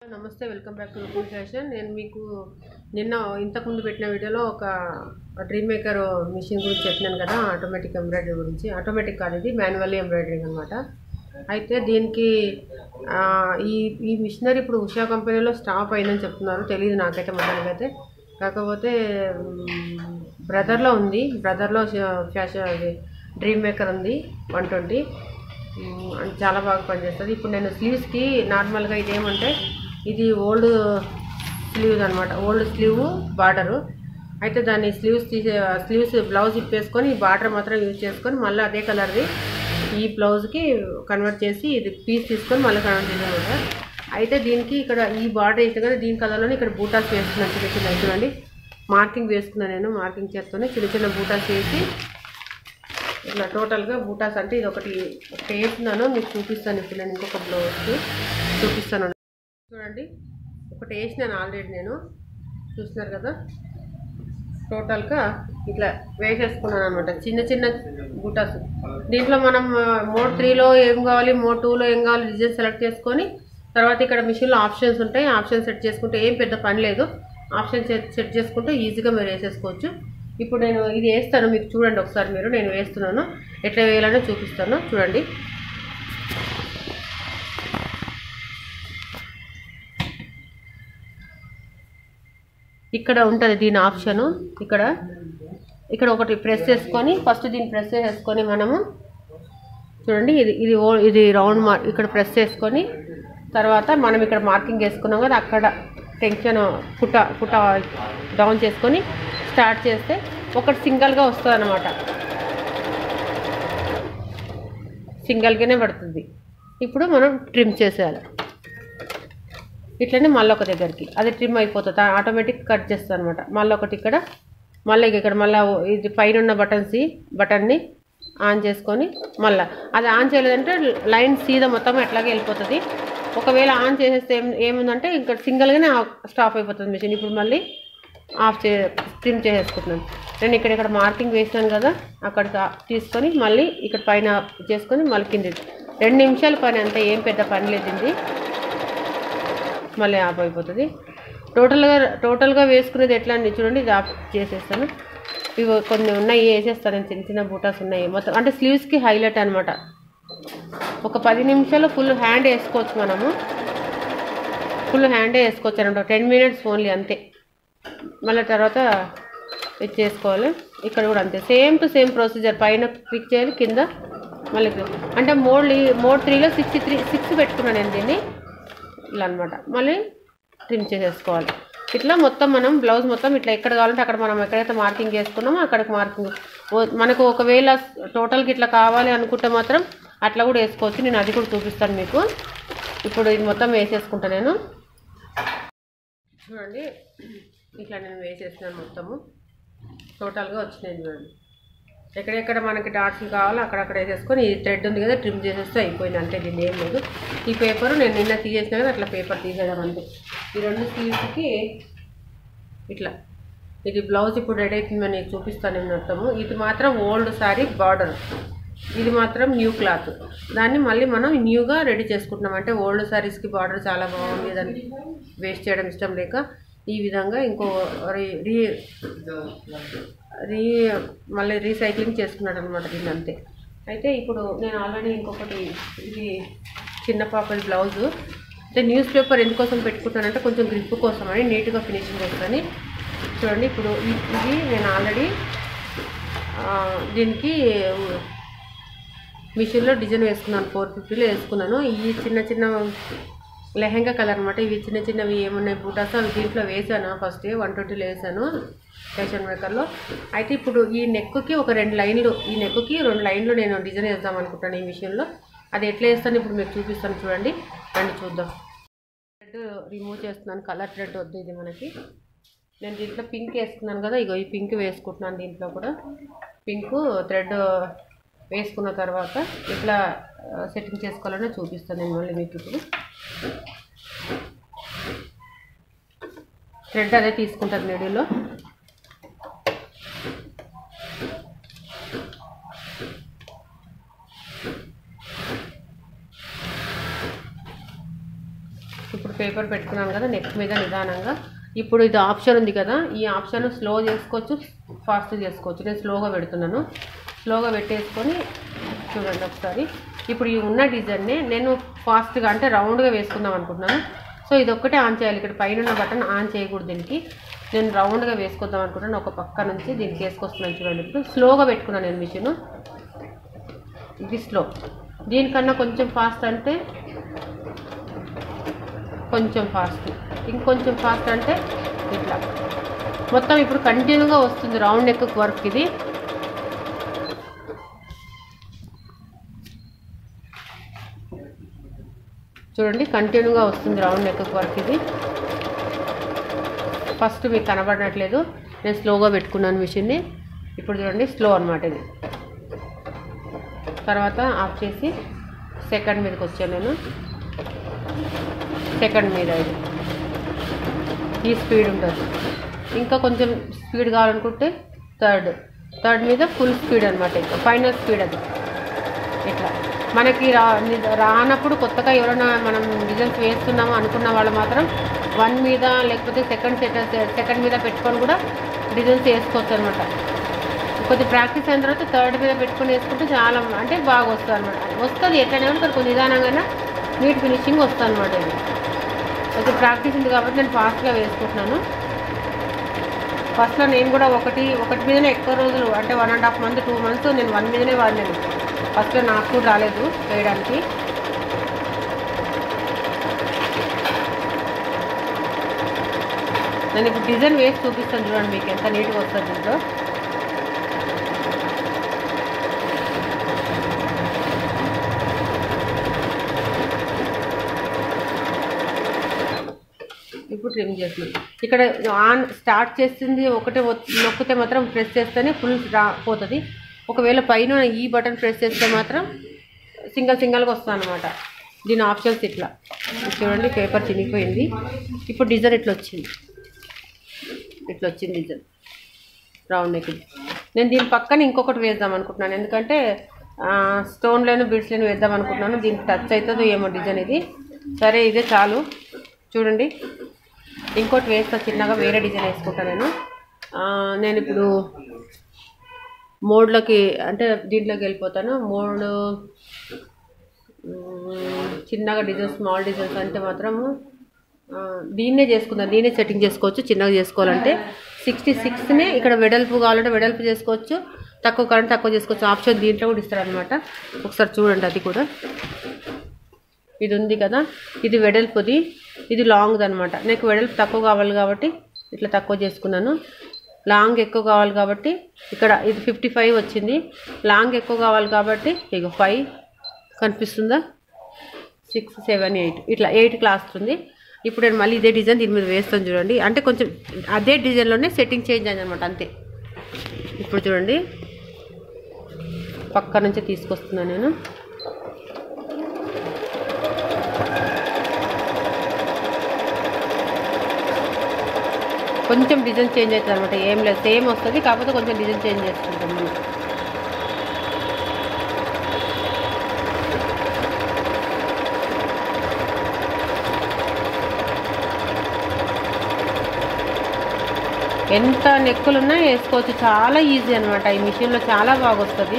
నమస్తే welcome back to Rukul fashion నేను మీకు నిన్న ఇంతకుముందు పెట్టిన వీడియోలో ఒక డ్రీమ్ మేకర్ మిషన్ గురించి చెప్పినాను కదా ఆటోమేటిక్ ఎంబ్రాయిడరీ గురించి ఆటోమేటిక్ కాదు ఇది మాన్యువల్లీ ఎంబ్రాయిడరింగ్ అనమాట అయితే దీనికి ఆ, ఈ ఈ మిషనరీ ఇప్పుడు ఉషా కంపెనీలో స్టాప్ అయిందని చెప్తున్నారు తెలియదు నాకైతే మొత్తానికి అయితే కాకపోతే బ్రదర్లో ఉంది బ్రదర్లో ఫ్యాషన్ అది డ్రీమ్ మేకర్ ఉంది వన్ ట్వంటీ చాలా బాగా పనిచేస్తుంది ఇప్పుడు నేను స్లీవ్స్కి నార్మల్గా ఇది ఏమంటే ఇది ఓల్డ్ స్లీవ్స్ అనమాట ఓల్డ్ స్లీవ్ బార్డరు అయితే దాన్ని స్లీవ్స్ తీసే స్లీవ్స్ బ్లౌజ్ ఇప్పేసుకొని ఈ బార్డర్ మాత్రం యూజ్ చేసుకొని మళ్ళీ అదే కలర్ది ఈ బ్లౌజ్కి కన్వర్ట్ చేసి ఇది పీస్ తీసుకొని మళ్ళీ కన్వర్ట్ చేసామన్నమాట అయితే దీనికి ఇక్కడ ఈ బార్డర్ వేస్తే కదా దీని కలర్లోనే ఇక్కడ బూటాస్ వేస్తున్నాను చిన్న చిన్న చూడండి మార్కింగ్ వేసుకున్నాను నేను మార్కింగ్ చేస్తూనే చిన్న చిన్న బూటాస్ వేసి ఇట్లా టోటల్గా బూటాస్ అంటే ఇది ఒకటి ఒకటి వేస్తున్నాను మీకు చూపిస్తాను ఇప్పుడు నేను ఇంకొక బ్లౌజ్ చూపిస్తాను చూడండి ఒకటి వేసినాను ఆల్రెడీ నేను చూస్తున్నారు కదా టోటల్గా ఇట్లా వేసేసుకున్నాను అనమాట చిన్న చిన్న బూటాస్ దీంట్లో మనం మోడ్ త్రీలో ఏం కావాలి మోడ్ టూలో ఏం కావాలి డిజైన్ సెలెక్ట్ చేసుకొని తర్వాత ఇక్కడ మిషన్లో ఆప్షన్స్ ఉంటాయి ఆప్షన్ సెట్ చేసుకుంటే ఏం పెద్ద పని లేదు ఆప్షన్ సెట్ సెట్ చేసుకుంటే ఈజీగా మీరు వేసేసుకోవచ్చు ఇప్పుడు నేను ఇది వేస్తాను మీకు చూడండి ఒకసారి మీరు నేను వేస్తున్నాను ఎట్లా వేయాలని చూపిస్తాను చూడండి ఇక్కడ ఉంటుంది దీని ఆప్షను ఇక్కడ ఇక్కడ ఒకటి ప్రెస్ చేసుకొని ఫస్ట్ దీన్ని ప్రెస్ చేసుకొని మనము చూడండి ఇది ఇది ఓ ఇది రౌండ్ మార్ ఇక్కడ ప్రెస్ చేసుకొని తర్వాత మనం ఇక్కడ మార్కింగ్ వేసుకున్నాం కదా అక్కడ టెన్షన్ పుట పుట డౌన్ చేసుకొని స్టార్ట్ చేస్తే ఒకటి సింగిల్గా వస్తుంది అనమాట సింగిల్గానే పడుతుంది ఇప్పుడు మనం ట్రిమ్ చేసేయాలి ఇట్లనే మళ్ళీ ఒక దగ్గరికి అది ట్రిమ్ అయిపోతుంది ఆటోమేటిక్ కట్ చేస్తుంది అనమాట మళ్ళీ ఒకటి ఇక్కడ మళ్ళీ ఇక్కడ మళ్ళీ ఇది పైన ఉన్న బటన్స్ బటన్ని ఆన్ చేసుకొని మళ్ళీ అది ఆన్ చేయలేదంటే లైన్ సీదా మొత్తం ఎట్లాగే వెళ్ళిపోతుంది ఒకవేళ ఆన్ చేసేస్తే ఏం ఏముందంటే ఇంకా సింగిల్గానే స్టాప్ అయిపోతుంది మిషన్ ఇప్పుడు మళ్ళీ ఆఫ్ చే ట్రిమ్ చేసేసుకుంటున్నాను నేను ఇక్కడ ఇక్కడ మార్కింగ్ వేసాను కదా అక్కడ తీసుకొని మళ్ళీ ఇక్కడ పైన చేసుకొని మళ్ళీ కింద రెండు నిమిషాల పని అంతే ఏం పెద్ద పని లేదు ఇది మళ్ళీ ఆఫ్ అయిపోతుంది టోటల్గా టోటల్గా వేసుకునేది ఎట్లా అని చూడండి ఇది ఆఫ్ చేసేస్తాను ఇవి కొన్ని ఉన్నాయి వేసేస్తాను నేను చిన్న చిన్న బూటాస్ ఉన్నాయి మొత్తం అంటే స్లీవ్స్కి హైలైట్ అనమాట ఒక పది నిమిషాలు ఫుల్ హ్యాండ్ వేసుకోవచ్చు మనము ఫుల్ హ్యాండే వేసుకోవచ్చు అనమాట టెన్ మినిట్స్ ఓన్లీ అంతే మళ్ళీ తర్వాత ఇది చేసుకోవాలి ఇక్కడ కూడా అంతే సేమ్ టు సేమ్ ప్రొసీజర్ పైన క్లిక్ చేయాలి కింద మళ్ళీ click. అంటే మోడ్ మోడ్ త్రీలో సిక్స్టీ త్రీ సిక్స్ పెట్టుకున్నాను నేను దీన్ని ఇలా అనమాట మళ్ళీ ట్రిమ్ చేసేసుకోవాలి ఇట్లా మొత్తం మనం బ్లౌజ్ మొత్తం ఇట్లా ఎక్కడ కావాలంటే అక్కడ మనం ఎక్కడైతే మార్కింగ్ చేసుకున్నామో అక్కడికి మార్కింగ్ మనకు ఒకవేళ టోటల్కి ఇట్లా కావాలి అనుకుంటే మాత్రం అట్లా కూడా వేసుకోవచ్చు నేను అది కూడా చూపిస్తాను మీకు ఇప్పుడు ఇది మొత్తం వేసేసుకుంటా నేను చూడండి ఇట్లా నేను వేసేసినాను మొత్తము టోటల్గా వచ్చినాయి చూడండి ఎక్కడెక్కడ మనకి డాట్స్ కావాలో అక్కడక్కడ వేసేసుకొని ఈ థ్రెడ్ ఉంది కదా ట్రిమ్ చేసేస్తే అయిపోయింది అంతే దీన్ని ఏం లేదు ఈ పేపర్ నేను నిన్న తీసేసిన కదా అట్లా పేపర్ తీసేయడం అంతే ఈ రెండు స్లీవ్స్కి ఇట్లా ఇది బ్లౌజ్ ఇప్పుడు రెడీ అవుతుందని నేను చూపిస్తాను నేను మొత్తము ఇది మాత్రం ఓల్డ్ శారీ బార్డర్ ఇది మాత్రం న్యూ క్లాత్ దాన్ని మళ్ళీ మనం న్యూగా రెడీ చేసుకుంటున్నాం అంటే ఓల్డ్ శారీస్కి బార్డర్ చాలా బాగుంది దాన్ని వేస్ట్ చేయడం ఇష్టం లేక ఈ విధంగా ఇంకో రీ రీ రీ మళ్ళీ రీసైక్లింగ్ చేసుకున్నాడు అనమాట దీన్ని అంతే అయితే ఇప్పుడు నేను ఆల్రెడీ ఇంకొకటి ఇది చిన్న పాపది బ్లౌజు అంటే న్యూస్ పేపర్ ఎందుకోసం పెట్టుకుంటానంటే కొంచెం గ్రిప్ కోసం అని నీట్గా ఫినిషింగ్ వస్తుందని చూడండి ఇప్పుడు ఇ- ఇది నేను ఆల్రెడీ దీనికి మిషన్లో డిజైన్ వేసుకున్నాను ఫోర్ ఫిఫ్టీలో వేసుకున్నాను ఈ చిన్న చిన్న లెహంగా కలర్ అనమాట ఇవి చిన్న చిన్నవి ఏమున్నాయి బూటాస్ అవి దీంట్లో వేసాను ఫస్ట్ వన్ ట్వంటీలో వేసాను ఫ్యాషన్ మేకర్లో అయితే ఇప్పుడు ఈ నెక్కి ఒక రెండు లైన్లు ఈ నెక్కి రెండు లైన్లు నేను డిజైన్ వేద్దాం అనుకుంటాను ఈ మిషన్లో అది ఎట్లా వేస్తాను ఇప్పుడు మీకు చూపిస్తాను చూడండి రండి చూద్దాం థ్రెడ్ రిమూవ్ చేస్తున్నాను కలర్ థ్రెడ్ వద్దు ఇది మనకి నేను దీంట్లో పింక్ వేసుకున్నాను కదా ఇగో ఈ పింక్ వేసుకుంటున్నాను దీంట్లో కూడా పింక్ థ్రెడ్ వేసుకున్న తర్వాత ఇట్లా సెట్టింగ్ చేసుకోవాలని చూపిస్తాను నేను మళ్ళీ మీకు ఇప్పుడు థ్రెడ్ అదే తీసుకుంటాను మిడిల్లో ఇప్పుడు ఇప్పుడు పేపర్ పెట్టుకున్నాను కదా నెక్ మీద నిదానంగా ఇప్పుడు ఇది ఆప్షన్ ఉంది కదా ఈ ఆప్షన్ స్లో చేసుకోవచ్చు ఫాస్ట్ చేసుకోవచ్చు నేను స్లోగా పెడుతున్నాను స్లోగా పెట్టేసుకొని చూడండి ఒకసారి ఇప్పుడు ఈ ఉన్న డిజైన్నే నేను ఫాస్ట్గా అంటే రౌండ్గా వేసుకుందాం అనుకుంటున్నాను సో ఇది ఒక్కటే ఆన్ చేయాలి ఇక్కడ పైన ఉన్న బటన్ ఆన్ చేయకూడదు దీనికి నేను రౌండ్గా వేసుకుందాం అనుకుంటున్నాను ఒక పక్క నుంచి దీనికి వేసుకొస్తున్నాను చూడండి ఇప్పుడు స్లోగా పెట్టుకున్నాను నేను మిషన్ ఇది స్లో దీనికన్నా కొంచెం ఫాస్ట్ అంటే కొంచెం ఫాస్ట్ ఇంకొంచెం ఫాస్ట్ అంటే ఇట్లా మొత్తం ఇప్పుడు కంటిన్యూగా వస్తుంది రౌండ్ నెక్ వర్క్ ఇది చూడండి కంటిన్యూగా వస్తుంది రౌండ్ నెక్ వర్క్ ఇది ఫస్ట్ మీకు కనబడట్లేదు నేను స్లోగా పెట్టుకున్నాను మిషన్ని ఇప్పుడు చూడండి స్లో అనమాట ఇది తర్వాత ఆఫ్ చేసి సెకండ్ మీదకి వచ్చాను నేను సెకండ్ మీద ఇది ఈ స్పీడ్ ఉంటుంది ఇంకా కొంచెం స్పీడ్ కావాలనుకుంటే థర్డ్ థర్డ్ మీద ఫుల్ స్పీడ్ అనమాట ఇంకా ఫైనల్ స్పీడ్ అది ఇట్లా మనకి రా ని- రానప్పుడు కొత్తగా ఎవరైనా మనం డిజైన్స్ వేస్తున్నాము అనుకున్న వాళ్ళు మాత్రం వన్ మీద లేకపోతే సెకండ్ సెట్ సెకండ్ మీద పెట్టుకొని కూడా డిజైన్స్ వేసుకోవచ్చు అనమాట కొద్ది ప్రాక్టీస్ అయిన తర్వాత థర్డ్ మీద పెట్టుకొని వేసుకుంటే చాలా అంటే బాగా వస్తుంది అనమాట వస్తుంది ఎట్లనే ఉంటుంది కొంచెం నిదానంగా నీట్ ఫినిషింగ్ వస్తుంది అనమాట ఇది కొంచెం ప్రాక్టీస్ ఉంది కాబట్టి నేను ఫాస్ట్గా వేసుకుంటున్నాను ఫస్ట్లో నేను కూడా ఒకటి ఒకటి మీదనే ఎక్కువ రోజులు అంటే one and half month two months నేను వన్ మీదనే వాడినాను ఫస్ట్లో నాకు కూడా రాలేదు వేయడానికి నేను ఇప్పుడు డిజైన్ వేసి చూపిస్తాను చూడండి మీకు ఎంత నీట్గా వస్తుంది దీంట్లో ఇప్పుడు ట్రిమ్ చేస్తున్నాం ఇక్కడ ఆన్ స్టార్ట్ చేస్తుంది ఒకటే ఒత్- నొక్కితే మాత్రం ప్రెస్ చేస్తేనే ఫుల్ రా పోతుంది ఒకవేళ పైన ఈ బటన్ ప్రెస్ చేస్తే మాత్రం సింగల్ సింగల్గా వస్తుంది అనమాట దీని ఆప్షన్స్ ఇట్లా ఇది చూడండి పేపర్ చినిగిపోయింది ఇప్పుడు డిజైన్ ఇట్లా వచ్చింది ఇట్లా వచ్చింది డిజైన్ రౌండ్ నెక్ నేను దీని పక్కన ఇంకొకటి వేద్దాం అనుకుంటున్నాను ఎందుకంటే స్టోన్ లేని బీడ్స్ లేని వేద్దాం అనుకుంటున్నాను దీనికి టచ్ అవుతుందో ఏమో డిజైన్ ఇది సరే ఇదే చాలు చూడండి ఇంకోటి వేస్తా చిన్నగా వేరే డిజైన్ వేసుకుంటాను నేను ఆ, నేను ఇప్పుడు మోడ్లోకి అంటే దీంట్లోకి వెళ్ళిపోతాను మోడ్ మ్, చిన్నగా డిజైన్ స్మాల్ డిజైన్స్ అంటే మాత్రము ఆ, దీన్నే చేసుకుందాం దీన్నే సెట్టింగ్ చేసుకోవచ్చు చిన్నగా చేసుకోవాలంటే సిక్స్టీ సిక్స్నే ఇక్కడ వెడల్పు కావాలంటే వెడల్పు చేసుకోవచ్చు తక్కువ కావాలంటే తక్కువ చేసుకోవచ్చు ఆప్షన్ దీంట్లో కూడా ఇస్తారనమాట ఒకసారి చూడండి అది కూడా ఇది ఉంది కదా ఇది వెడల్పుది ఇది లాంగ్ది అనమాట నాకు వెడల్పు తక్కువ కావాలి కాబట్టి ఇట్లా తక్కువ చేసుకున్నాను లాంగ్ ఎక్కువ కావాలి కాబట్టి ఇక్కడ ఇది ఫిఫ్టీ ఫైవ్ వచ్చింది లాంగ్ ఎక్కువ కావాలి కాబట్టి ఇక ఫైవ్ కనిపిస్తుందా సిక్స్ సెవెన్ ఎయిట్ ఇట్లా ఎయిట్ క్లాస్ ఉంది ఇప్పుడు నేను మళ్ళీ ఇదే డిజైన్ దీని మీద వేస్తాను చూడండి అంటే కొంచెం అదే డిజైన్లోనే సెట్టింగ్ చేంజ్ అయింది అనమాట అంతే ఇప్పుడు చూడండి పక్క నుంచి తీసుకొస్తున్నాను నేను కొంచెం డిజైన్ చేంజ్ అవుతుంది అనమాట ఏం లేదు సేమ్ వస్తుంది కాకపోతే కొంచెం డిజైన్ చేంజ్ చేసుకుంటాం మనం ఎంత నెక్కులున్నా వేసుకోవచ్చు చాలా ఈజీ అనమాట ఈ మిషన్లో చాలా బాగా వస్తుంది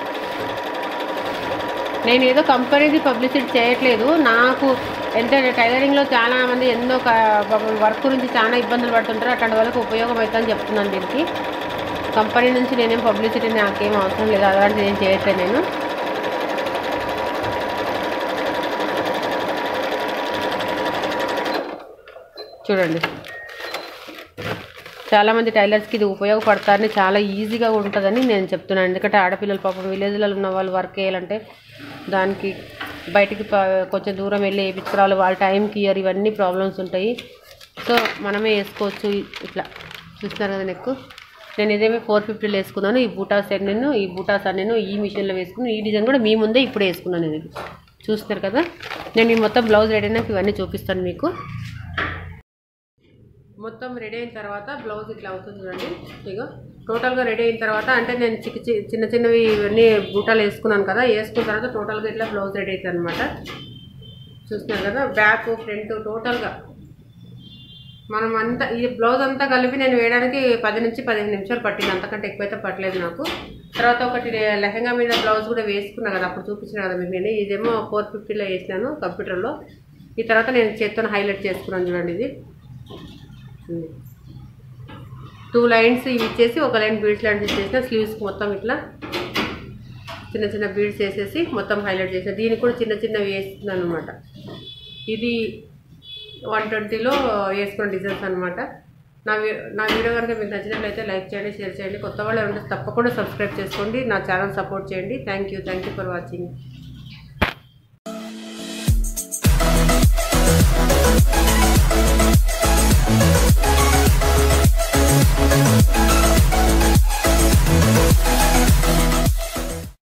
నేను ఏదో కంపెనీది పబ్లిసిటీ చేయట్లేదు నాకు ఎంత టైలరింగ్లో చాలా మంది ఎన్నో వర్క్ గురించి చాలా ఇబ్బందులు పడుతుంటారు అట్లాంటి వాళ్ళకి ఉపయోగం అవుతుందని చెప్తున్నాను దీనికి కంపెనీ నుంచి నేనేం పబ్లిసిటీ నాకేం అవసరం లేదు అలాంటిది ఏం చేయట్లేదు నేను చూడండి చాలామంది టైలర్స్కి ఇది ఉపయోగపడతారని చాలా ఈజీగా ఉంటుందని నేను చెప్తున్నాను ఎందుకంటే ఆడపిల్లలు పాపం విలేజ్లలో ఉన్న వాళ్ళు వర్క్ చేయాలంటే దానికి బయటికి ప- కొంచెం దూరం వెళ్ళి వేయించుకురావాలి వాళ్ళ టైంకి ఇయర్ ఇవన్నీ ప్రాబ్లమ్స్ ఉంటాయి సో మనమే వేసుకోవచ్చు ఇ- ఇట్లా చూస్తున్నారు కదా నెక్కు నేను ఇదేమి ఫోర్ ఫిఫ్టీలో వేసుకున్నాను ఈ బూటాస్ నేను ఈ బూటాస్ నేను ఈ మిషన్లో వేసుకున్నాను ఈ డిజైన్ కూడా మీ ముందే ఇప్పుడే వేసుకున్నాను నేను ఇది చూస్తున్నారు కదా నేను ఈ మొత్తం బ్లౌజ్ రెడీ అయినాక ఇవన్నీ చూపిస్తాను మీకు మొత్తం రెడీ అయిన తర్వాత బ్లౌజ్ ఇట్లా అవుతుంది చూడండి ఇక టోటల్గా రెడీ అయిన తర్వాత అంటే నేను చిన్న చి- చిన్న చిన్నవి ఇవన్నీ బూటాలు వేసుకున్నాను కదా వేసుకున్న తర్వాత టోటల్గా ఇట్లా బ్లౌజ్ రెడీ అవుతుంది అనమాట చూస్తున్నారు కదా బ్యాక్ ఫ్రంట్ టోటల్గా మనం అంతా ఈ బ్లౌజ్ అంతా కలిపి నేను వేయడానికి పది నుంచి పదిహేను నిమిషాలు పట్టింది అంతకంటే ఎక్కువైతే పట్టలేదు నాకు తర్వాత ఒకటి లెహంగా మీద బ్లౌజ్ కూడా వేసుకున్నా కదా అప్పుడు చూపించిన కదా మీకు నేను ఇదేమో ఫోర్ ఫిఫ్టీలో వేసినాను కంప్యూటర్లో ఈ తర్వాత నేను చేత్తో హైలైట్ చేసుకున్నాను చూడండి ఇది టూ లైన్స్ ఇవి ఇచ్చేసి ఒక లైన్ బీడ్స్ లాంటివి ఇచ్చేసిన స్లీవ్స్కి మొత్తం ఇట్లా చిన్న చిన్న బీడ్స్ వేసేసి మొత్తం హైలైట్ చేసిన దీనికి కూడా చిన్న చిన్నవి వేస్తున్నాను అనమాట ఇది వన్ ట్వంటీలో వేసుకున్న డిజైన్స్ అనమాట నా వీ నా వీడియో కనుక మీకు నచ్చినట్లయితే లైక్ చేయండి షేర్ చేయండి కొత్త వాళ్ళు ఉంటే తప్పకుండా సబ్స్క్రైబ్ చేసుకోండి నా ఛానల్ సపోర్ట్ చేయండి thank you thank you for watching Thank